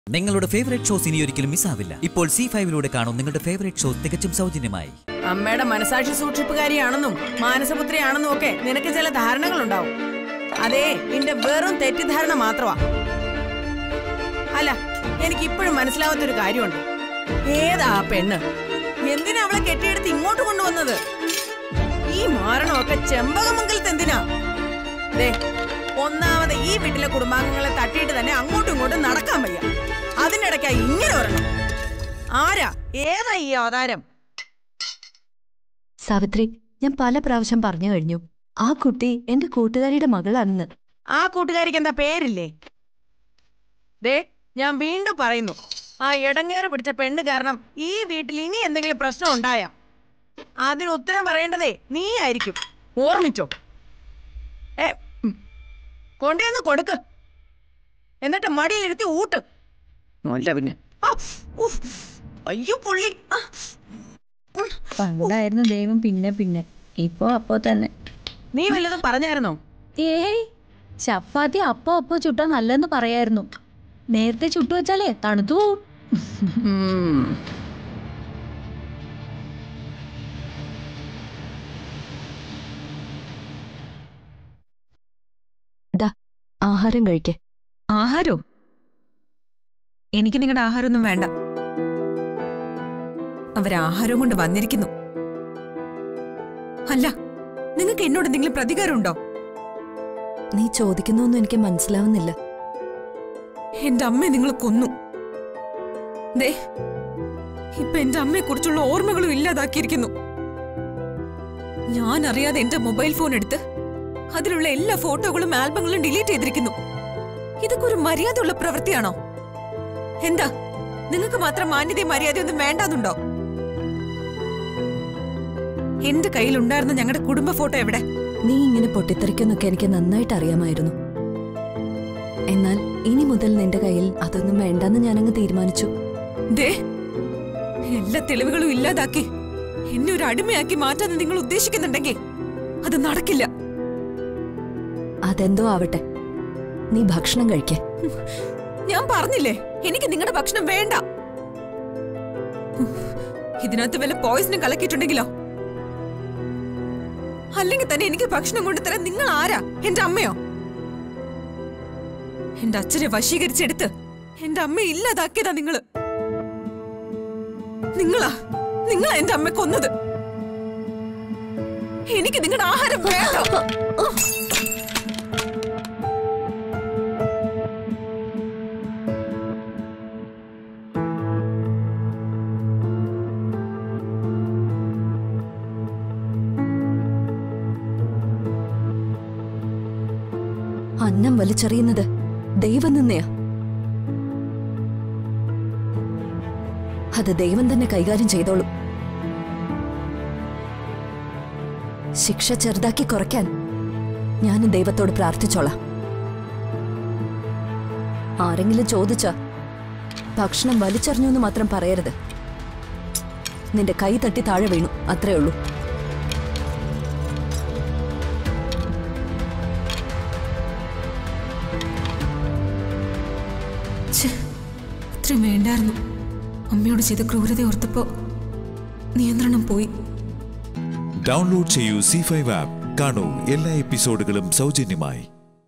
നിങ്ങളുടെ favourite shows ഇനി ഒരിക്കലും മിസ്സാവില്ല ഇപ്പോൾ സി ഫൈവിലൂടെ കാണും നിങ്ങളുടെ ഫേവറേറ്റ് ഷോ തികച്ചും സൗജന്യമായി അമ്മയുടെ മനസാക്ഷി സൂക്ഷിപ്പുകാരിയാണെന്നും മാനസപുത്രിയാണെന്നും ഒക്കെ നിനക്ക് ചില ധാരണകളുണ്ടാവും അതേ നിന്റെ വെറും തെറ്റിദ്ധാരണ മാത്രമാ അല്ല എനിക്ക് ഇപ്പോഴും മനസ്സിലാവാത്തൊരു കാര്യമുണ്ട് ഏതാ ആ പെണ്ണ് എന്തിനാ അവളെ കെട്ടിയെടുത്ത് ഇങ്ങോട്ട് കൊണ്ടുവന്നത് ഈ മാരണമൊക്കെ ചെമ്പകമംഗലത്ത് എന്തിനാ ദേ ഒന്നാമത് ഈ വീട്ടിലെ കുടുംബാംഗങ്ങളെ തട്ടിയിട്ട് തന്നെ അങ്ങോട്ടും ഇങ്ങോട്ടും നടക്കാൻ വയ്യ അതിനിടയ്ക്കാ ഇങ്ങനെ വരണം ആരാ ഏതാ ഈ അവതാരം സാവിത്രി ഞാൻ പല പ്രാവശ്യം പറഞ്ഞു കഴിഞ്ഞു ആ കുട്ടി എന്റെ കൂട്ടുകാരിയുടെ മകളാണെന്ന് ആ കൂട്ടുകാരിക്ക് എന്താ പേരില്ലേ ദേ ഞാൻ വീണ്ടും പറയുന്നു ആ ഇടങ്ങേറ് പിടിച്ച പെണ്ണ് കാരണം ഈ വീട്ടിൽ ഇനി എന്തെങ്കിലും പ്രശ്നം ഉണ്ടായ അതിന് ഉത്തരം പറയേണ്ടതേ നീ ആയിരിക്കും ഓർമ്മിച്ചോ ഏ ഉം. കൊണ്ടുവന്ന് കൊടുക്ക് എന്നിട്ട് മടിയിലിരുത്തി ഊട്ട് അല്ല പിന്നെ ആ, ഉഫ്. അയ്യോ പുള്ളി ആ. പണ്ടായിരുന്നു ദൈവം പിന്നെ പിന്നെ ഇപ്പോ അപ്പോ തന്നെ നീ വല്ലതും പറഞ്ഞായിരുന്നോ ഏയ് ചപ്പാത്തി അപ്പോ അപ്പോ ചുട്ടാ നല്ലെന്ന് പറയായിരുന്നു നേരത്തെ ചുട്ടു വെച്ചാലേ തണുത്തു പോവും ഉം. ആഹാരം കഴിക്കേ ആഹാരോ എനിക്ക് നിങ്ങളുടെ ആഹാരമൊന്നും വേണ്ട അവരാഹാരം കൊണ്ട് വന്നിരിക്കുന്നു അല്ല നിങ്ങൾക്ക് എന്നോട് എന്തെങ്കിലും പ്രതികാരമുണ്ടോ നീ ചോദിക്കുന്നൊന്നും എനിക്ക് മനസ്സിലാവുന്നില്ല എന്റെ അമ്മയെ നിങ്ങൾ കൊന്നു ദേ ഇപ്പൊ എന്റെ അമ്മയെ കുറിച്ചുള്ള ഓർമ്മകളും ഇല്ലാതാക്കിയിരിക്കുന്നു ഞാൻ അറിയാതെ എന്റെ മൊബൈൽ ഫോൺ എടുത്ത് അതിലുള്ള എല്ലാ ഫോട്ടോകളും ആൽബങ്ങളും ഡിലീറ്റ് ചെയ്തിരിക്കുന്നു ഇതൊക്കെ ഒരു മര്യാദയുള്ള പ്രവൃത്തിയാണോ എന്താ നിങ്ങൾക്ക് മാത്രം മാന്യതയും മര്യാദയൊന്നും വേണ്ടാന്നുണ്ടോ എന്റെ കയ്യിലുണ്ടായിരുന്ന ഞങ്ങളുടെ കുടുംബ ഫോട്ടോ എവിടെ നീ ഇങ്ങനെ പൊട്ടിത്തെറിക്കുന്നൊക്കെ എനിക്ക് നന്നായിട്ട് അറിയാമായിരുന്നു എന്നാൽ ഇനി മുതൽ നിന്റെ കയ്യിൽ അതൊന്നും വേണ്ടെന്ന് ഞാനങ്ങ് തീരുമാനിച്ചു ദേ എല്ലാ തെളിവുകളും ഇല്ലാതാക്കി എന്നെ ഒരു അടിമയാക്കി മാറ്റാൻ നിങ്ങൾ ഉദ്ദേശിക്കുന്നുണ്ടെങ്കിൽ അത് നടക്കില്ല അതെന്തോ ആവട്ടെ നീ ഭക്ഷണം കഴിക്കേ ഞാൻ പറഞ്ഞില്ലേ എനിക്ക് നിങ്ങളുടെ ഭക്ഷണം വേണ്ട ഇതിനകത്ത് വല്ല പോയിസണും കലക്കിയിട്ടുണ്ടെങ്കിലോ അല്ലെങ്കിൽ തന്നെ എനിക്ക് ഭക്ഷണം കൊണ്ടുതരാൻ നിങ്ങൾ ആരാ എന്റെ അമ്മയോ എന്റെ അച്ഛനെ വശീകരിച്ചെടുത്ത് എന്റെ അമ്മയെ ഇല്ലാതാക്കിയതാ നിങ്ങള് നിങ്ങളാ നിങ്ങളാ എന്റെ അമ്മ കൊന്നത് എനിക്ക് നിങ്ങളുടെ ആഹാരം വേണ്ട അന്നം വലിച്ചെറിയുന്നത് ദൈവം നിന്നെയാ അത് ദൈവം തന്നെ കൈകാര്യം ചെയ്തോളും ശിക്ഷ ചെറുതാക്കി കുറയ്ക്കാൻ ഞാൻ ദൈവത്തോട് പ്രാർത്ഥിച്ചോളാം ആരെങ്കിലും ചോദിച്ച ഭക്ഷണം വലിച്ചെറിഞ്ഞു എന്ന് മാത്രം പറയരുത് നിന്റെ കൈ തട്ടി താഴെ വീണു അത്രേ ഉള്ളൂ ഛെ, അത്രയും വേണ്ടായിരുന്നു അമ്മയോട് ചെയ്ത ക്രൂരത ഓർത്തപ്പോ നിയന്ത്രണം പോയി ഡൗൺലോഡ് ചെയ്യൂ സി ഫൈവ് ആപ്പ് കാണൂ എല്ലാ എപ്പിസോഡുകളും സൗജന്യമായി